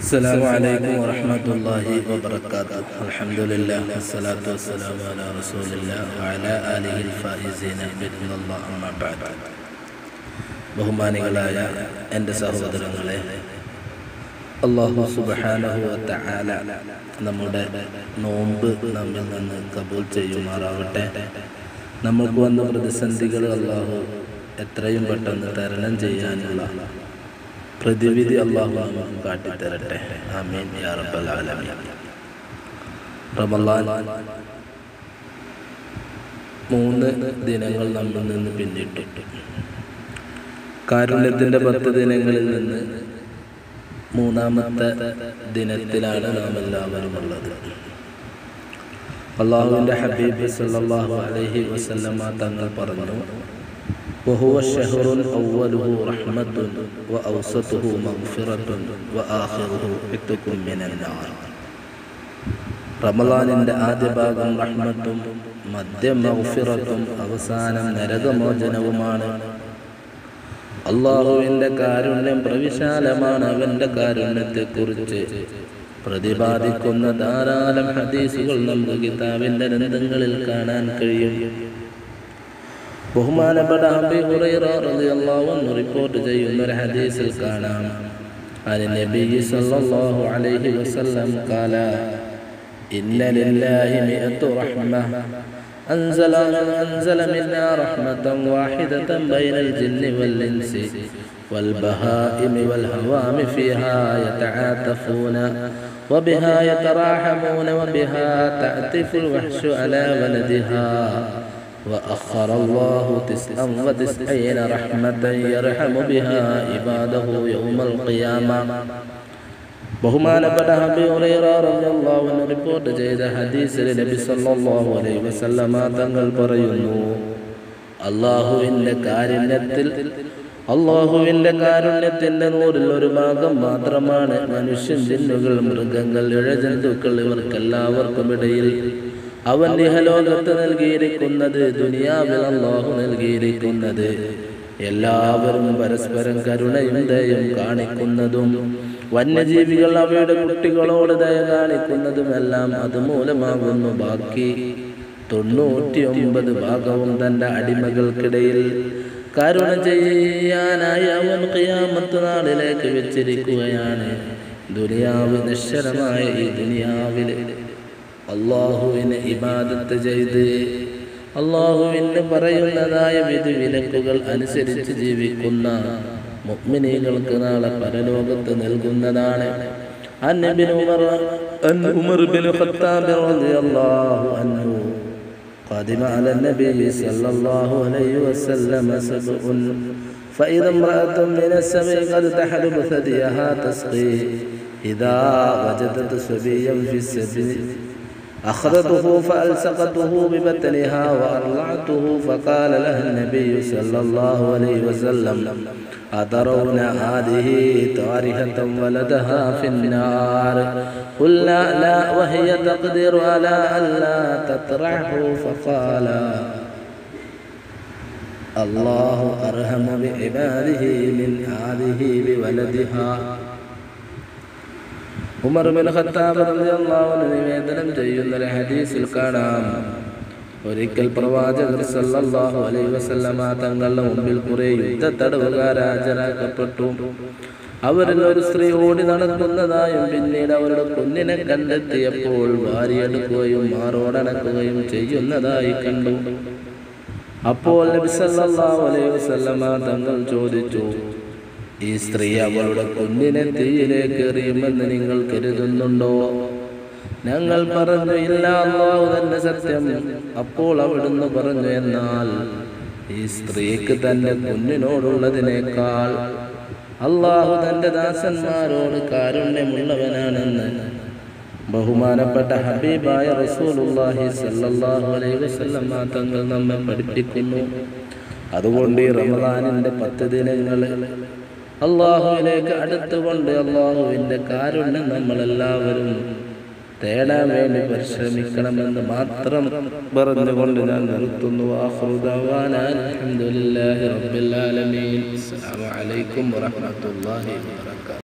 السلام عليكم ورحمة الله وبركاته الحمد لله والصلاة والسلام على رسول الله وعلى آله الفائزين بإذن الله أما بعد ബഹുമാനികളായ എൻ്റെ സഹോദരങ്ങളെ അള്ളാഹു സുബഹാനഹു തആല നമ്മുടെ നോമ്പ് നമ്മിൽ നിന്ന് കബൂൽ ചെയ്യുമാറാവട്ടെ നമ്മൾക്ക് വന്ന പ്രതിസന്ധികൾ അള്ളാഹു എത്രയും പെട്ടെന്ന് തരണം ചെയ്യാനുള്ള പ്രതിവിധി അള്ളാഹു നമുക്ക് കാട്ടിത്തരട്ടെ ആമീൻ യാ റബ്ബൽ ആലമീൻ റമളാൻ മൂന്ന് ദിനങ്ങൾ നമ്മിൽ നിന്ന് പിന്നിട്ടിട്ടു കാരുണ്യത്തിൻ്റെ പത്ത് ദിനങ്ങളിൽ നിന്ന് മൂന്നാമത്തെ ദിനത്തിലാണ് നാം എല്ലാവരും ഉള്ളത് അള്ളാഹുവിൻ്റെ ഹബീബ് സല്ലല്ലാഹു അലൈഹി വസല്ലമ തങ്ങൾ പറഞ്ഞു وهو الشهر أوله رحمة وأوسطه مغفرة وآخره عتق من النار റമലാനിൻ്റെ ആദ്യ ഭാഗം റഹ്മത്തും മധ്യ മൗഫിറത്തും അവസാനം നരകമോചനവുമാണ് അള്ളാഹുവിൻ്റെ കാരുണ്യം പ്രവിശാലമാണ് അവൻ്റെ കാരുണ്യത്തെക്കുറിച്ച് പ്രതിപാദിക്കുന്ന ധാരാളം ഹദീസുകൾ നമുക്ക് കിതാബിൻ്റെ ഗ്രന്ഥങ്ങളിൽ കാണാൻ കഴിയും ബഹുമാനപ്പെട്ട അബി ഹുറൈറ റളിയല്ലാഹു അൻഹു റിപ്പോർട്ട് ചെയ്യുന്ന ഒരു ഹദീസിൽ കാണാം عن النبي صلى الله عليه وسلم قال إن لله مئة رحمة أنزل أنزل منا رحمة واحدة بين الجن والإنس والبهائم والهوام فيها يتعاطفون وبها يتراحمون وبها تعتف الوحش على ولدها وأخر الله تسعا وتسعين رحمة يرحم بها عباده يوم القيامة ബഹുമാനപ്പെട്ട ഹബീറു റിപ്പോർട്ട് ചെയ്ത ഹദീസിൽ നബി സല്ലല്ലാഹു അലൈഹി വസല്ലമ തങ്ങൾ പറയുന്നു അള്ളാഹുവിൻ്റെ കാരുണ്യത്തിൽ അള്ളാഹുവിൻ്റെ കാരുണ്യത്തിൻ്റെ നൂറിൽ ഒരു ഭാഗം മാത്രമാണ് മനുഷ്യൻ ജിന്നുകൾ മൃഗങ്ങൾ ഇഴജന്തുക്കൾ ഇവർക്കെല്ലാവർക്കും ഇടയിൽ അവൻ ഇഹലോകത്ത് നൽകിയിരിക്കുന്നത് ദുനിയാവിൽ അള്ളാഹു നൽകിയിരിക്കുന്നത് എല്ലാവരും പരസ്പരം കരുണയും ദയം കാണിക്കുന്നതും വന്യജീവികൾ അവയുടെ കുട്ടികളോട് ദയ കാണിക്കുന്നതുമെല്ലാം അതുമൂലമാകുന്നു ബാക്കി തൊണ്ണൂറ്റി ഒമ്പത് ഭാഗവും തൻ്റെ അടിമകൾക്കിടയിൽ കരുണ ചെയ്യാനായി അവൻ ഖിയാമത്ത് നാളിലേക്ക് വെച്ചിരിക്കുകയാണ് ദുനിയാവ് നിശ്ചലമായ ഈ ദുനിയാവിൽ അള്ളാഹുവിന് ഇബാദത്ത് ചെയ്ത് അള്ളാഹുവിന് പറയുന്നതായ വിധി വിലക്കുകൾ അനുസരിച്ച് ജീവിക്കുന്ന മുഅ്മിനീകൾക്ക് നാളെ പരലോകത്ത് നൽകുന്നതാണ് عن عمر عن عمر بن الخطاب رضي الله عنه قادم على النبي صلى الله عليه وسلم سبع فإذا امرأة من السبع قد تحلب ثديها تسقي إذا وجدت صبيا في السبيل أخذته فألصقته ببطنها وأرضعته فقال لها النبي صلى الله عليه وسلم أترون هذه طارحة ولدها في النار قلنا لا وهي تقدر على ألا تطرحه فقال الله أرحم بعباده من هذه بولدها ഉമർ ബിൻ ഖത്താബ് റളിയല്ലാഹു അൻഹു നിവേദനം ചെയ്യുന്ന ഒരു ഹദീസിൽ കാണാം ഒരിക്കൽ പ്രവാചകർ സല്ലല്ലാഹു അലൈഹി വസല്ലമ തങ്ങളുടെ മുമ്പിൽ കുറെ യുദ്ധ തടവുകാർ ഹാജരാക്കപ്പെട്ടു അവരിൽ ഒരു സ്ത്രീ ഓടി നടക്കുന്നതായും പിന്നീട് അവരുടെ കുഞ്ഞിനെ കണ്ടെത്തിയപ്പോൾ വാരിയെടുക്കുകയും മാറോടണക്കുകയും ചെയ്യുന്നതായി കണ്ടു അപ്പോൾ നബി സല്ലല്ലാഹു അലൈഹി വസല്ലമ തങ്ങൾ ചോദിച്ചു ഈ സ്ത്രീ അവളുടെ കുഞ്ഞിനെ തീയിലേക്ക് എറിയുമെന്ന് നിങ്ങൾ കരുതുന്നുണ്ടോ ഞങ്ങൾ പറഞ്ഞു ഇല്ല അള്ളാഹു തന്നെ സത്യം അപ്പോൾ അവിടുന്ന് പറഞ്ഞു എന്നാൽ ഈ സ്ത്രീക്ക് തന്റെ കുഞ്ഞിനോടുള്ളതിനേക്കാൾ അള്ളാഹു തന്റെ ദാസന്മാരോട് കാരുണ്യമുള്ളവനാണെന്ന് ബഹുമാനപ്പെട്ട ഹബീബായ റസൂലുള്ളാഹി സല്ലല്ലാഹു അലൈഹി വസല്ലം തങ്ങൾ നമ്മെ പഠിപ്പിക്കുന്നു അതുകൊണ്ട് ഈ റമദാനിന്റെ പത്ത് ദിനങ്ങൾ അള്ളാഹുവിലേക്ക് അടുത്തുകൊണ്ട് അള്ളാഹുവിൻ്റെ കാരുണ്യം നമ്മളെല്ലാവരും തേടാൻ വേണ്ടി പരിശ്രമിക്കണമെന്ന് മാത്രം പറഞ്ഞുകൊണ്ട് ഞാൻ നിർത്തുന്നു അലഹമുല്ലാഹി റബ്ബിൽ ആലമീൻ അസ്സലാമു അലൈക്കും വറഹ്മത്തുള്ളാഹി വബറകാതുഹു